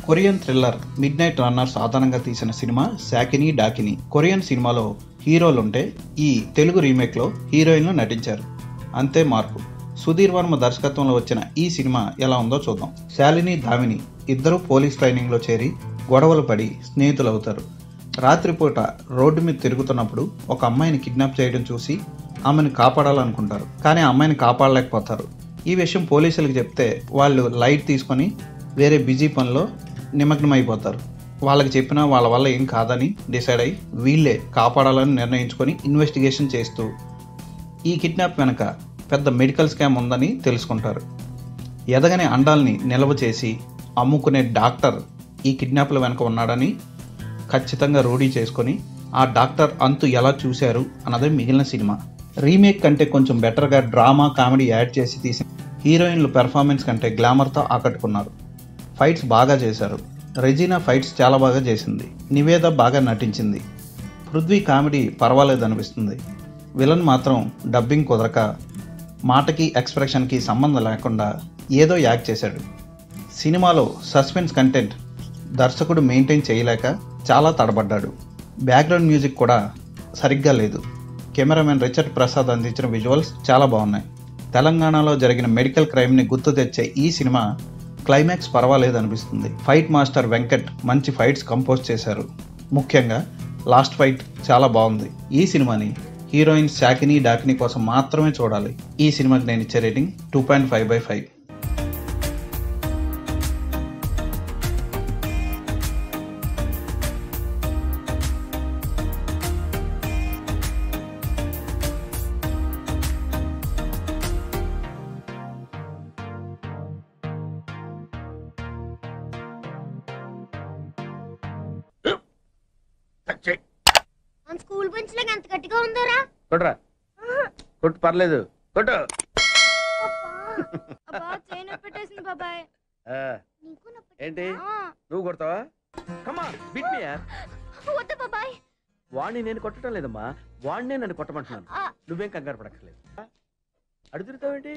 Korean thriller Midnight Runners ఆధారంగా తీసిన cinema శాకిని డాకిని Korean సినిమాలో హీరోలుంటే ఈ తెలుగు రీమేక్లో హీరోయిన్లు నటించారు అంతే మార్పు సుధీర్ వర్మ దర్శకత్వంలో వచ్చిన ఈ సినిమా ఎలా ఉందో చూద్దాం శాలిని దామిని ఇద్దరు పోలీస్ ట్రైనింగ్లో చేరి గొడవలు పడి స్నేహితులవుతారు రాత్రిపూట రోడ్డు మీద తిరుగుతున్నప్పుడు ఒక అమ్మాయిని కిడ్నాప్ చేయడం చూసి ఆమెను కాపాడాలనుకుంటారు కానీ ఆ అమ్మాయిని కాపాడలేకపోతారు ఈ విషయం పోలీసులకు చెప్తే వాళ్ళు లైట్ తీసుకొని వేరే బిజీ పనిలో నిమగ్నమైపోతారు వాళ్ళకి చెప్పినా వాళ్ళ వల్ల ఏం కాదని డిసైడ్ అయ్యి వీళ్ళే కాపాడాలని నిర్ణయించుకొని ఇన్వెస్టిగేషన్ చేస్తూ ఈ కిడ్నాప్ వెనక పెద్ద మెడికల్ స్కామ్ ఉందని తెలుసుకుంటారు ఎదగని అండాల్ని నిల్వ చేసి అమ్ముకునే డాక్టర్ ఈ కిడ్నాప్ల వెనక ఉన్నాడని ఖచ్చితంగా రూఢీ చేసుకొని ఆ డాక్టర్ అంతు ఎలా చూశారు అన్నదే మిగిలిన సినిమా రీమేక్ కంటే కొంచెం బెటర్గా డ్రామా కామెడీ యాడ్ చేసి తీసిన హీరోయిన్లు పెర్ఫార్మెన్స్ కంటే గ్లామర్తో ఆకట్టుకున్నారు ఫైట్స్ బాగా చేశారు రెజీనా ఫైట్స్ చాలా బాగా చేసింది నివేద బాగా నటించింది పృథ్వీ కామెడీ పర్వాలేదు అనిపిస్తుంది విలన్ మాత్రం డబ్బింగ్ కుదరక మాటకి ఎక్స్ప్రెషన్కి సంబంధం లేకుండా ఏదో యాక్ట్ చేశాడు సినిమాలో సస్పెన్స్ కంటెంట్ దర్శకుడు మెయింటైన్ చేయలేక చాలా తడబడ్డాడు బ్యాక్గ్రౌండ్ మ్యూజిక్ కూడా సరిగ్గా లేదు కెమెరామెన్ రిచర్డ్ ప్రసాద్ అందించిన విజువల్స్ చాలా బాగున్నాయి తెలంగాణలో జరిగిన మెడికల్ క్రైమ్ని గుర్తు తెచ్చే ఈ సినిమా క్లైమాక్స్ పర్వాలేదు అనిపిస్తుంది ఫైట్ మాస్టర్ వెంకట్ మంచి ఫైట్స్ కంపోజ్ చేశారు ముఖ్యంగా లాస్ట్ ఫైట్ చాలా బాగుంది ఈ సినిమాని హీరోయిన్ శాకిని డాకిని కోసం మాత్రమే చూడాలి ఈ సినిమాకి నేను ఇచ్చే rating two point five by five చెయ్. మన స్కూల్ బెంచ్ లాగా ఎంత గట్టిగా ఉందోరా కొట్టురా కొట్టు పర్లేదు కొట్టు అబ్బా చైన్ పెట్టేసింది బాబాయ్ ఆ, నీకు నొప్పి ఏంటి ఆ, నువ్వు కొడతావా కమా బిట్ మీ వద్దు బాబాయ్ వాడిని నేను కొట్టడం లేదమ్మా వాడినే నన్ను కొట్టమంటున్నాను ఆ, నువ్వేం కంగారు పడక్కర్లేదు అడు తిరుగుతావేంటి